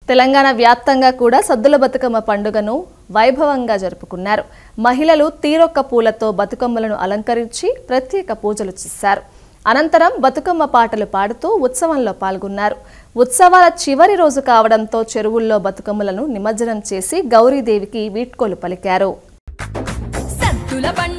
తెలంగాణ వ్యాప్తంగా కూడా సద్దుల బతుకమ్మ పండుగను వైభవంగా జరుపుకున్నారు మహిళలు తీరొక్క పూలతో బతుకమ్మలను అలంకరించి ప్రత్యేక పూజలు చేశారు అనంతరం బతుకమ్మ పాటలు పాడుతూ ఉత్సవంలో పాల్గొన్నారు ఉత్సవాల చివరి రోజు కావడంతో చెరువుల్లో బతుకమ్మలను నిమజ్జనం చేసి గౌరీదేవికి వీడ్కోలు పలికారు సద్దుల పండుగ